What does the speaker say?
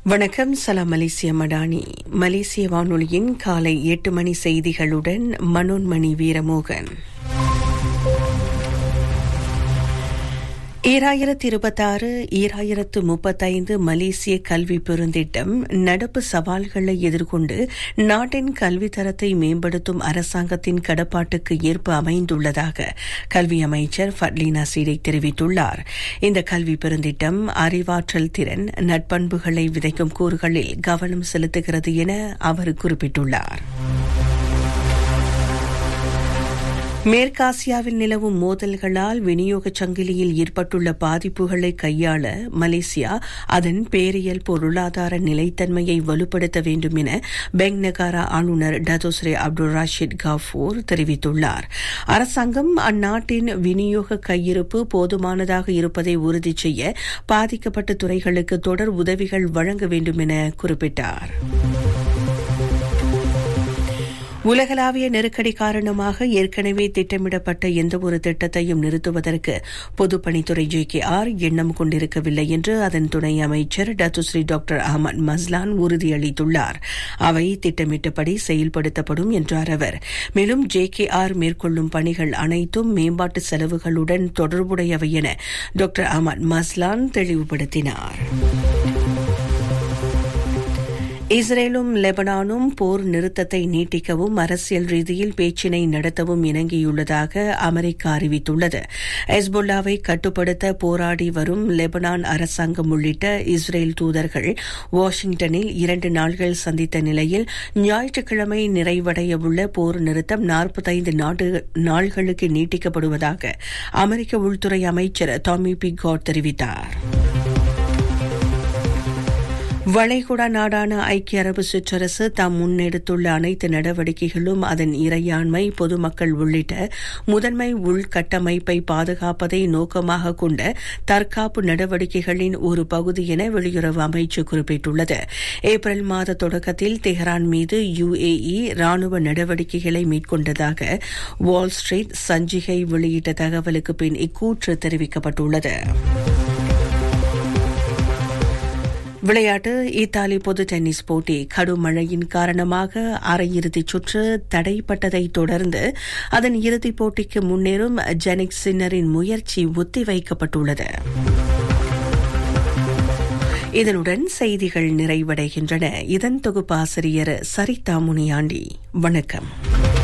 வணக்கம் சலாம் மலேசிய மடானி மலேசிய வானொலியின் காலை எட்டு மணி செய்திகளுடன் மனோன்மணி வீரமோகன் ஈராயிரத்து இருபத்தாறு ஈராயிரத்து முப்பத்தைந்து மலேசிய கல்வி பெருந்திட்டம் நடப்பு சவால்களை எதிர்கொண்டு நாட்டின் கல்வி தரத்தை மேம்படுத்தும் அரசாங்கத்தின் கடப்பாட்டுக்கு ஏற்ப அமைந்துள்ளதாக கல்வி அமைச்சர் ஃபட்லினா சீடை தெரிவித்துள்ளார் இந்த கல்வி பெருந்திட்டம் அறிவாற்றல் திறன் நட்பண்புகளை விதைக்கும் கூறுகளில் கவனம் செலுத்துகிறது என அவர் குறிப்பிட்டுள்ளார் மேற்காசியாவில் நிலவும் மோதல்களால் விநியோகச் சங்கிலியில் ஏற்பட்டுள்ள பாதிப்புகளை கையாள மலேசியா அதன் பேரியல் பொருளாதார நிலைத்தன்மையை வலுப்படுத்த வேண்டும் என பெங் நகாரா ஆளுநர் டதோஸ்ரே அப்துல் ராஷித் கஃபூர் தெரிவித்துள்ளார் அரசாங்கம் அந்நாட்டின் விநியோக கையிருப்பு போதுமானதாக இருப்பதை உறுதி செய்ய பாதிக்கப்பட்ட துறைகளுக்கு தொடர் உதவிகள் வழங்க வேண்டும் என குறிப்பிட்டார் உலகளாவிய நெருக்கடி காரணமாக ஏற்கனவே திட்டமிடப்பட்ட எந்தவொரு திட்டத்தையும் நிறுத்துவதற்கு பொதுப்பணித்துறை ஜே கே ஆர் எண்ணம் கொண்டிருக்கவில்லை என்று அதன் துணை அமைச்சர் டத்துஸ்ரீ டாக்டர் அஹமத் மஸ்லான் உறுதியளித்துள்ளார் அவை திட்டமிட்டபடி செயல்படுத்தப்படும் என்றார் அவர் மேலும் ஜே கே ஆர் மேற்கொள்ளும் பணிகள் அனைத்தும் மேம்பாட்டு செலவுகளுடன் தொடர்புடையவை என டாக்டர் அஹமத் மஸ்லான் தெளிவுபடுத்தினார் இஸ்ரேலும் லெபனானும் போர் நிறுத்தத்தை நீட்டிக்கவும் அரசியல் ரீதியில் பேச்சினை நடத்தவும் இணங்கியுள்ளதாக அமெரிக்கா அறிவித்துள்ளது ஹெஸ்புல்லாவை கட்டுப்படுத்த போராடி வரும் லெபனான் அரசாங்கம் உள்ளிட்ட இஸ்ரேல் தூதர்கள் வாஷிங்டனில் இரண்டு நாள்கள் சந்தித்த நிலையில் ஞாயிற்றுக்கிழமை நிறைவடையவுள்ள போர் நிறுத்தம் நாற்பத்தைந்து நாள்களுக்கு நீட்டிக்கப்படுவதாக அமெரிக்க உள்துறை அமைச்சர் டாமி பி காட் தெரிவித்தார் வளைகுடா நாடான ஐக்கிய அரபு சிற்றரசு தாம் முன்னெடுத்துள்ள அனைத்து நடவடிக்கைகளும் அதன் இறையாண்மை பொதுமக்கள் உள்ளிட்ட முதன்மை உள்கட்டமைப்பை பாதுகாப்பதை நோக்கமாக கொண்ட தற்காப்பு நடவடிக்கைகளின் ஒரு பகுதி என வெளியுறவு அமைச்சு குறிப்பிட்டுள்ளது ஏப்ரல் மாத தொடக்கத்தில் தெஹ்ரான் மீது யுஏஇ ராணுவ நடவடிக்கைகளை மேற்கொண்டதாக வால் ஸ்ட்ரீட் சஞ்சிகை வெளியிட்ட தகவலுக்கு பின் இக்கூற்று தெரிவிக்கப்பட்டுள்ளது விளையாட்டு இத்தாலி பொது டென்னிஸ் போட்டி கடும் மழையின் காரணமாக அரையிறுதிச் சுற்று தடைப்பட்டதை தொடர்ந்து அதன் இறுதிப் போட்டிக்கு முன்னேறும் ஜெனிக் சின்னரின் முயற்சி ஒத்திவைக்கப்பட்டுள்ளது இதனுடன் செய்திகள் நிறைவடைகின்றன இதன் தொகுப்பாசிரியர் சரிதா முனியாண்டி வணக்கம்